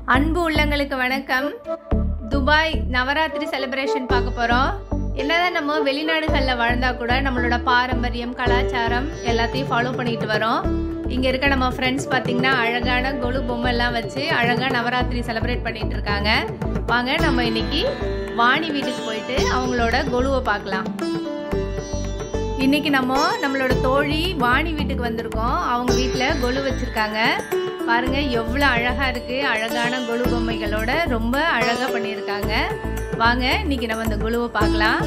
அன்பு உள்ளங்களுக்கு வணக்கம் துபாய் நவராத்திரி செலிப்ரேஷன் பார்க்க போகிறோம் என்னதான் நம்ம வெளிநாடுகளில் வாழ்ந்தா கூட நம்மளோட பாரம்பரியம் கலாச்சாரம் எல்லாத்தையும் ஃபாலோ பண்ணிட்டு வரோம் இங்கே இருக்க நம்ம ஃப்ரெண்ட்ஸ் பார்த்தீங்கன்னா அழகான கொலு பொம்மைலாம் வச்சு அழகாக நவராத்திரி செலிப்ரேட் பண்ணிட்டு இருக்காங்க வாங்க நம்ம இன்னைக்கு வாணி வீட்டுக்கு போயிட்டு அவங்களோட கொலுவை பார்க்கலாம் இன்னைக்கு நம்ம நம்மளோட தோழி வாணி வீட்டுக்கு வந்திருக்கோம் அவங்க வீட்டில் கொலு வச்சிருக்காங்க பாருங்க எவ்வளோ அழகா இருக்கு அழகான கொலு பொம்மைகளோட ரொம்ப அழகா பண்ணியிருக்காங்க வாங்க இன்னைக்கு நம்ம அந்த கொலுவை பார்க்கலாம்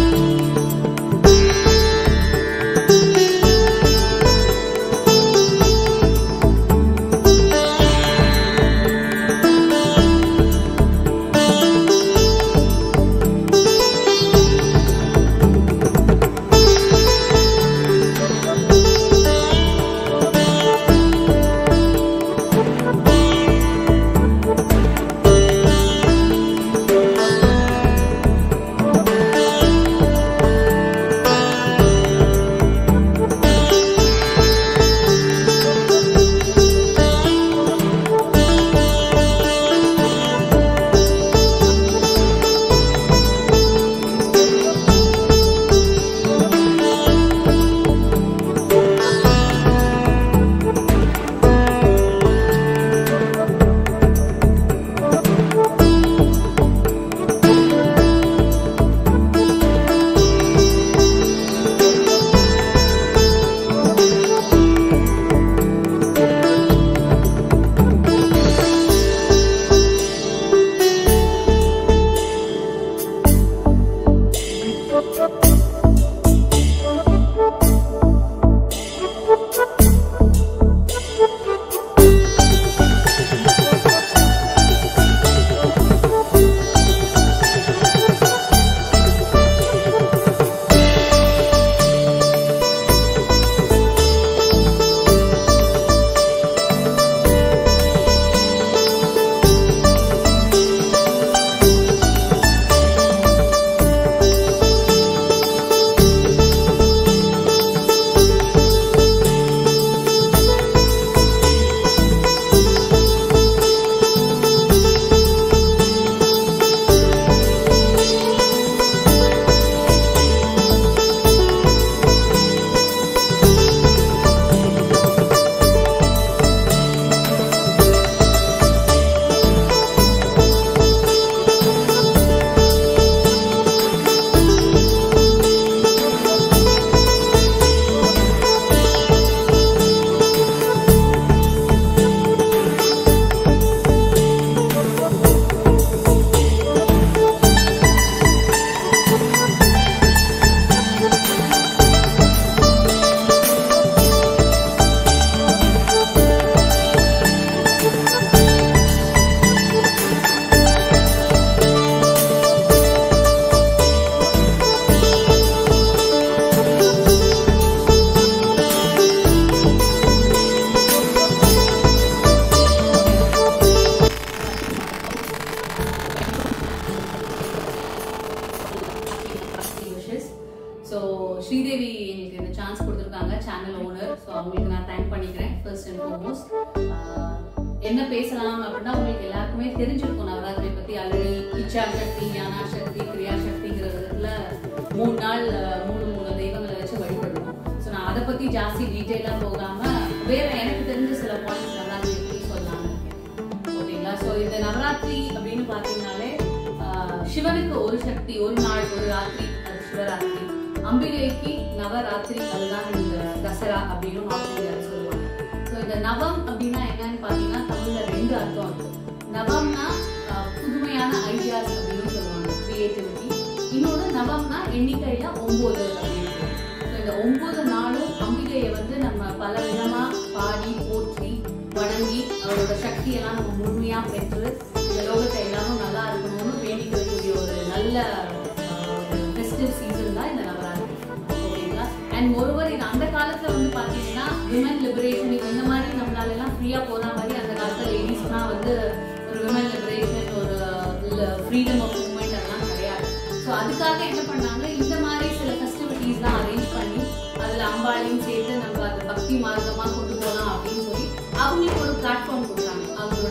ஸோ ஸ்ரீதேவி எங்களுக்கு இந்த சான்ஸ் கொடுத்துருக்காங்க சேனல் ஓனர் ஸோ அவங்களுக்கு நான் தேங்க் பண்ணிக்கிறேன் ஃபர்ஸ்ட் அண்ட் ஃபார்மோஸ்ட் என்ன பேசலாம் அப்படின்னா உங்களுக்கு எல்லாருக்குமே தெரிஞ்சிருக்கும் நவராத்திரி பற்றி ஆல்ரெடி இச்சா சக்தி ஞானா சக்தி கிரியா சக்திங்கிற விதத்தில் மூணு நாள் அஹ், மூணு மூணு தெய்வங்களை வச்சு வழிபடுவோம் ஸோ நான் அதை பற்றி ஜாஸ்தி டீட்டெயிலாக போகாமல் வேற எனக்கு தெரிஞ்ச சில பாயிண்ட்ஸ் நவராத்திரி பற்றி சொல்லலாம்னு இருக்கேன் ஓகேங்களா ஸோ இந்த நவராத்திரி அப்படின்னு பார்த்தீங்கன்னாலே ஆஹ், சிவனுக்கு ஒரு சக்தி ஒரு நாள் ஒரு ராத்திரி அது சிவராத்திரி அம்பிகைக்கு நவராத்திரி அதுதான் இந்த தசரா அப்படின்னு ஆசிரியர் சொல்லுவாங்க ஸோ இந்த நவம் அப்படின்னா என்னன்னு பார்த்தீங்கன்னா தமிழ்ல ரெண்டு அர்த்தம் இருக்கு நவம்னா ஆஹ், புதுமையான ஐடியாஸ் அப்படின்னு சொல்லுவாங்க கிரியேட்டிவிட்டி இன்னொன்று நவம்னா எண்ணிக்கையில ஒன்பது அப்படின்னு ஸோ இந்த ஒன்பது நாளும் அம்பிகையை வந்து நம்ம பல விதமா பாடி போற்றி வணங்கி அவரோட சக்தியெல்லாம் நம்ம முழுமையா பெற்று இந்த லோகத்தை எல்லாமும் நல்லா இருக்கணும்னு வேண்டிக்கக்கூடிய ஒரு நல்ல ஃபெஸ்டிவ் சீசன் தான் இந்த நவராத்திரி ஓகேங்களா அண்ட் ஒருவர் இது அந்த காலத்துல வந்து பாத்தீங்கன்னா விமன் லிபரேஷன் இந்த மாதிரி நம்மளால எல்லாம் ஃப்ரீயா போற மாதிரி அந்த காலத்துல லேடிஸ்லாம் வந்து ஒரு விமன் லிபரேஷன் ஒரு ஃப்ரீடம் ஆஃப் மூமெண்ட் அதெல்லாம் கிடையாது ஸோ அதுக்காக என்ன பண்ணாங்க இந்த மாதிரி சில ஃபெஸ்டிவிட்டிஸ்லாம் அரேஞ்ச் பண்ணி அதில் அம்பாளையும் சேர்த்து நம்ம அதை பக்தி மார்க்கமாக கொண்டு போகலாம் அப்படின்னு சொல்லி அவங்களுக்கு ஒரு பிளாட்ஃபார்ம் கொடுத்தாங்க அவங்களோட ஸ்கில்ஸ்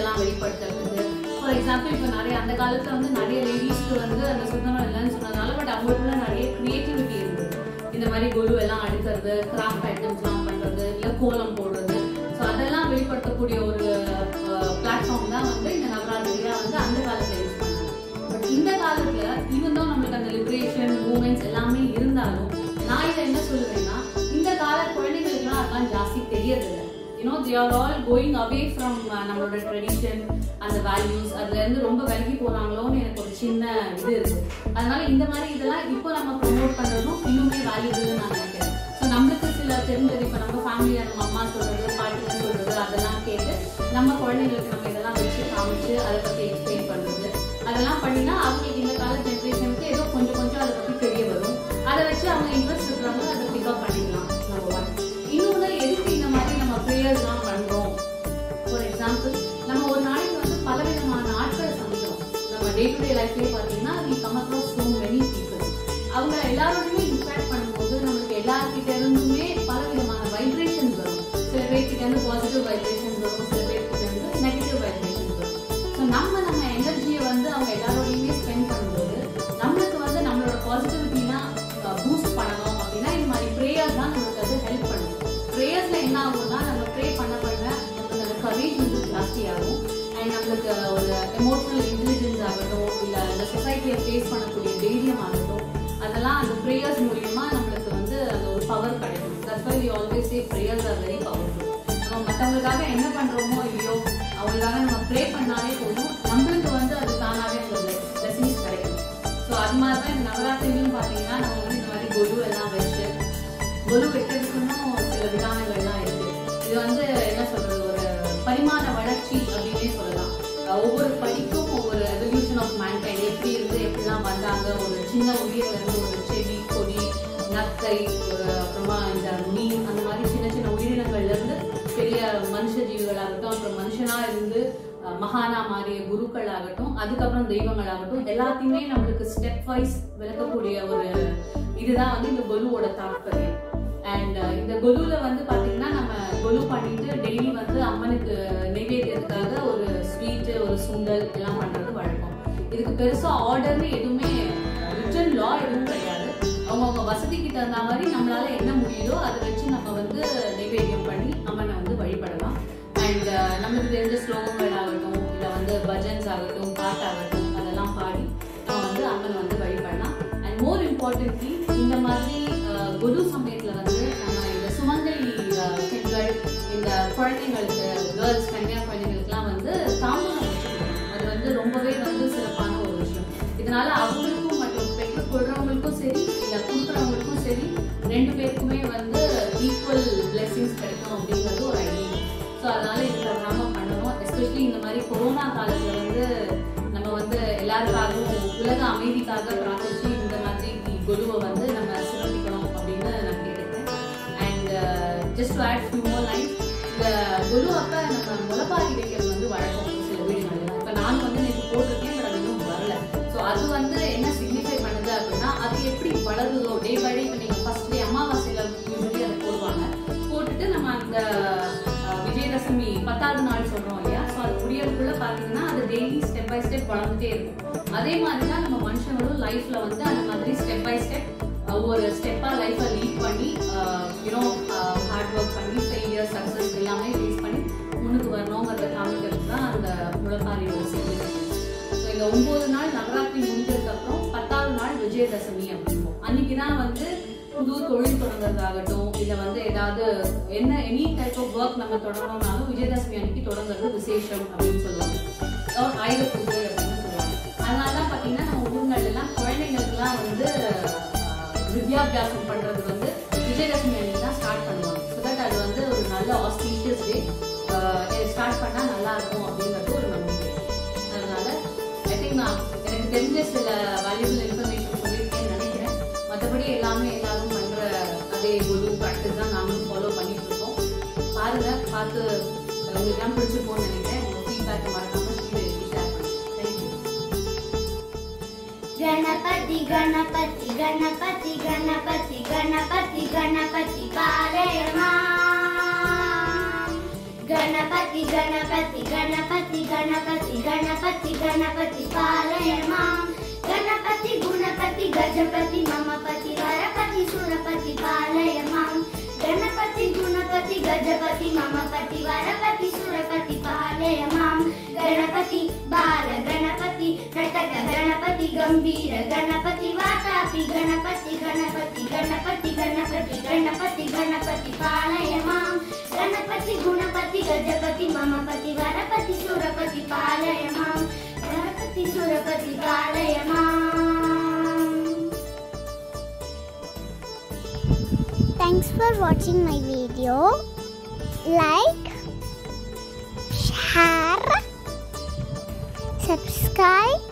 எல்லாம் வெளிப்படுத்துறதுக்கு ஃபார் எக்ஸாம்பிள் இப்போ நிறைய அந்த காலத்துல வந்து நிறைய லேடிஸ்க்கு வந்து அந்த சுத்தம் இல்லைன்னு சொன்னதால பட் அவங்களுக்குள்ள நிறைய கிரியேட்டிவிட்டி இருந்தது இந்த மாதிரி குரு எல்லாம் அடுக்கிறது கிராஃப்ட் ஐட்டம்ஸ்லாம் பண்றது இல்ல கோலம் போடுறது ஸோ அதெல்லாம் வெளிப்படுத்தக்கூடிய ஒரு பிளாட்ஃபார்ம் தான் வந்து இந்த நவராத்திரியா வந்து அந்த காலத்துல யூஸ் பண்ணாங்க பட் இந்த காலத்துல ஈவன் தான் நம்மளுக்கு அந்த லிபரேஷன் மூமெண்ட்ஸ் எல்லாமே இருந்தாலும் நான் இதை என்ன சொல்லுவேன்னா இந்த கால குழந்தைகளுக்குலாம் அதெல்லாம் ஜாஸ்தி தெரியறதில்ல you know they are all going away from நம்மளோட ட்ரெடிஷன் அந்த வேல்யூஸ் அதுல இருந்து ரொம்ப விலகி போறாங்களோன்னு எனக்கு ஒரு சின்ன இது இருக்கு அதனால இந்த மாதிரி இதெல்லாம் இப்போ நம்ம ப்ரொமோட் பண்றதும் இன்னுமே வேல்யூபிள்னு நான் நினைக்கிறேன் ஸோ நம்மளுக்கு சில தெரிஞ்சது இப்போ நம்ம ஃபேமிலியா நம்ம அம்மா சொல்றது பாட்டிங்க சொல்றது அதெல்லாம் கேட்டு நம்ம குழந்தைங்களுக்கு நம்ம இதெல்லாம் வச்சு காமிச்சு அதை பத்தி எக்ஸ்பிளைன் பண்றது அதெல்லாம் பண்ணினா அவங்களுக்கு இந்த கால ஜென்ரேஷனுக்கு ஏதோ கொஞ்சம் கொஞ்சம் அதை பத்தி தெரிய வரும் அதை வச்சு அவங்க இன்ட்ரெஸ்ட் இருக்கிறவங்க அதை பிக்கப் பண்ணிக்கலாம் நம்பர் ஒன் இன்னொன்று எதுக்கு இந்த மாதிரி நம்ம ப்ரேயர்ஸ்லாம் பண்றோம் ஃபார் எக்ஸாம்பிள் நம்ம ஒரு நாளைக்கு வந்து பலவிதமான ஆட்களை சந்திக்கிறோம் நம்ம டே டு டே லைஃப்லேயே பார்த்தீங்கன்னா we come across so many people அவங்க எல்லாரோடையுமே இன்ட்ராக்ட் பண்ணும்போது நம்மளுக்கு எல்லார்கிட்ட இருந்துமே பலவிதமான வைப்ரேஷன்ஸ் வரும் சில பேர்கிட்ட இருந்து பாசிட்டிவ் வைப்ரேஷன்ஸ் வரும் சில பேர்கிட்ட இருந்து நெகட்டிவ் வைப்ரேஷன்ஸ் வரும் ஸோ நம்ம நம்ம எனர்ஜியை வந்து அவங்க எல்லாரோடையுமே ஸ்பெண்ட் பண்ணும்போது நம்மளுக்கு வந்து நம்மளோட பாசிட்டிவிட்டினா பூஸ்ட் பண்ணணும் அப்படின்னா இந்த மாதிரி ப்ரேயர்ஸ் தான் நம்மளுக்கு அது ஹெல்ப் பண்ணும் ப்ரேயர்ஸ்ல என்ன ஆகும்னா நம்ம ப்ரே பண்ண பண்ண நம்மளுக்கு அந்த கரேஜ் வந்து ஜாஸ்தி ஆகும் அண்ட் நம்மளுக்கு ஒரு எமோஷனல் இன்டெலிஜென்ஸ் ஆகட்டும் இல்லை இந்த சொசைட்டியை ஃபேஸ் பண்ணக்கூடிய தைரியம் ஆகட்டும் அதெல்லாம் அந்த ப்ரேயர்ஸ் மூலியமா நம்மளுக்கு வந்து அந்த ஒரு பவர் கிடைக்கும் that's why we always say prayers are very powerful நம்ம மற்றவங்களுக்காக என்ன பண்றோமோ இல்லையோ அவங்களுக்காக நம்ம ப்ரே பண்ணாலே போதும் நம்மளுக்கு வந்து அது தானாகவே அந்த பிளஸிங்ஸ் கிடைக்கும் ஸோ அது மாதிரி தான் இந்த நவராத்திரிலையும் பார்த்தீங்கன்னா நம்ம வந்து இந்த மாதிரி கொலு எல்லாம் வச்சு கொலு வைக்கிறதுக்குன்னும் சில விதானங்கள்லாம் இருக்கு இது வந்து என்ன சொல்றது ஒரு பரிமாண வளர்ச்சி அப்படின்னே சொல்லலாம் அஹ் ஒவ்வொரு படிக்கும் ஒவ்வொரு எவல்யூஷன் ஆஃப் மேன்கைண்ட் எப்படி இருந்து எப்படிலாம் வந்தாங்க ஒரு சின்ன உயிர்ல இருந்து ஒரு செடி கொடி நத்தை ஒரு அப்புறமா இந்த மீன் அந்த மாதிரி சின்ன சின்ன உயிரினங்கள்ல இருந்து பெரிய மனுஷ ஜீவிகளாகட்டும் அப்புறம் மனுஷனா இருந்து அஹ், மகானா மாறிய குருக்கள் ஆகட்டும் அதுக்கப்புறம் தெய்வங்கள் ஆகட்டும் எல்லாத்தையுமே நம்மளுக்கு ஸ்டெப் வைஸ் விளக்கக்கூடிய ஒரு இதுதான் வந்து இந்த கொலுவோட தாற்பயம் அண்ட் இந்த கொலுல வந்து பாத்தீங்கன்னா நம்ம கொலு பண்ணிட்டு டெய்லி வந்து அம்மனுக்கு நெய்வேத்தியத்துக்காக ஒரு ஸ்வீட் ஒரு சுண்டல் எல்லாம் பண்றது வழக்கம் இதுக்கு பெருசா ஆர்டர்னு எதுவுமே ரிட்டன் லா எதுவும் கிடையாது அவங்கவுங்க வசதிக்கு தகுந்த மாதிரி நம்மளால என்ன முடியுதோ அதை வச்சு நம்ம வந்து நைவேத்தியம் பண்ணி அம்மனை வந்து வழிபடலாம் அண்ட் நமக்கு தெரிஞ்ச ஸ்லோகங்கள் ஆகட்டும் இல்லை வந்து பஜன்ஸ் ஆகட்டும் பாட்டாகட்டும் அதெல்லாம் பாடி நம்ம வந்து அம்மனை வந்து வழிபடலாம் அண்ட் மோர் இம்பார்ட்டன்ட்லி இந்த மாதிரி அஹ், குரு சமயத்துல வந்து நம்ம இந்த சுமங்கலி அஹ், பெண்கள் இந்த குழந்தைங்களுக்கு கேர்ள்ஸ் கன்னியா குழந்தைங்களுக்குலாம் வந்து தாம்பூலம் வச்சுக்கணும் அது வந்து ரொம்பவே வந்து சிறப்பான ஒரு விஷயம் இதனால அவங்களுக்கும் மற்றும் பெற்றுக் கொள்றவங்களுக்கும் சரி இல்ல கொடுக்குறவங்களுக்கும் சரி ரெண்டு பேருக்குமே வந்து ஈக்குவல் பிளெஸிங்ஸ் கிடைக்கும் அப்படிங்கிறது ஒரு ஐடியா ஸோ அதனால இது தவறாம பண்ணணும் எஸ்பெஷலி இந்த மாதிரி கொரோனா காலத்துல வந்து நம்ம வந்து எல்லாருக்காகவும் உலக அமைதிக்காக பிரார்த்திச்சு இந்த மாதிரி குருவை வந்து நம்ம சிறப்பிக்கணும் அப்படின்னு நான் கேட்டுக்கிறேன் and just to add few more line இந்த குரு அப்ப நம்ம முளைப்பாரி வைக்கிறது வந்து வழக்கம் சில வீடுகள்ல இப்போ நான் வந்து நேற்று போட்டிருக்கேன் பட் அது இன்னும் வரல ஸோ அது வந்து என்ன சிக்னிஃபை பண்ணுது அப்படின்னா அது எப்படி வளருதோ டே பை டே இப்போ நீங்கள் ஃபர்ஸ்ட் டே அமாவாசையில் யூஸ்வலி அதை போடுவாங்க போட்டுட்டு நம்ம அந்த அஹ், விஜயதசமி பத்தாவது நாள் சொல்றோம் இல்லையா ஸோ அது முடியறதுக்குள்ள பார்த்தீங்கன்னா அது டெய்லி ஸ்டெப் பை ஸ்டெப் வளர்ந்துட்டே இருக்கும் அதே மாதிரி தான் நம்ம மனுஷங்களும் லைஃப்ல வந்து அந்த மாதிரி ஸ்டெப் பை ஸ்டெப் ஒவ்வொரு ஸ்டெப்பாக லைஃப்பை லீட் பண்ணி யூனோ ஹார்ட் ஒர்க் பண்ணி ஃபெயிலியர் சக்ஸஸ் எல்லாமே ஃபேஸ் பண்ணி முன்னுக்கு வரணுங்கிறத காமிக்கிறது தான் அந்த முளைப்பாரியோட சிக்னிஃபிகன்ஸ் ஸோ இந்த ஒன்பது நாள் நவராத்திரி முடிஞ்சதுக்கு அப்புறம் பத்தாவது நாள் விஜயதசமி அப்படிம்போம் அன்னைக்கு தான் வந்து புது தொழில் தொடங்குறதாகட்டும் இல்லை வந்து ஏதாவது என்ன எனி டைப் ஆஃப் ஒர்க் நம்ம தொடங்கணும்னாலும் விஜயதசமி அன்னைக்கு தொடங்குறது விசேஷம் அப்படின்னு சொல்லுவாங்க or ஆயுத பூஜை அப்படின்னு சொல்லுவாங்க அதனால தான் பார்த்தீங்கன்னா நம்ம ஊர்கள் எல்லாம் குழந்தைங்களுக்குலாம் வந்து அஹ், வித்யாபியாசம் பண்றது வந்து விஜயதசமி அன்னைக்கு தான் ஸ்டார்ட் பண்ணுவாங்க ஸோ தட் அது வந்து ஒரு நல்ல ஆஸ்பீஷியஸ் டே ஸ்டார்ட் பண்ணா நல்லா இருக்கும் அப்படிங்கிறது ஒரு நம்பிக்கை அதனால ஐ திங்க் நான் எனக்கு தெரிஞ்ச சில வேல்யூபிள் இன்ஃபர்மேஷன் சொல்லியிருக்கேன்னு நினைக்கிறேன் மற்றபடி எல்லாமே எல்லாரும் பண்ற அதே குரு ப்ராக்டிஸ் தான் நாமளும் ஃபாலோ பண்ணிட்டு இருக்கோம் பாருங்க பார்த்து உங்களுக்கு எல்லாம் பிடிச்சிருக்கோம்னு நினைக்கிறேன் உங்க ஃபீட்பேக் மறக்காம ஸ்ரீதேவிக்கு ஷேர் பண்ணுங்க தேங்க்யூ गणपति गणपति गणपति गणपति गणपति गणपति पालय मां गणपति गणपति गणपति गणपति गणपति गणपति पालय मां गणपति गुणपति गजपति ममपति वरपति सुरपति पालय मां गणपति गुणपति गजपति ममपति वरपति सुरपति पालय मां गणपति बाल गणपति नटक गणपति गंभीर गणपति वातापि गणपति गणपति गणपति गणपति गणपति गणपति पालय मां गणपति गुणपति गजपति ममपति वरपति सुरपति पालय मां गणपति सुरपति पालय मां Thanks for watching my video. Like, share, subscribe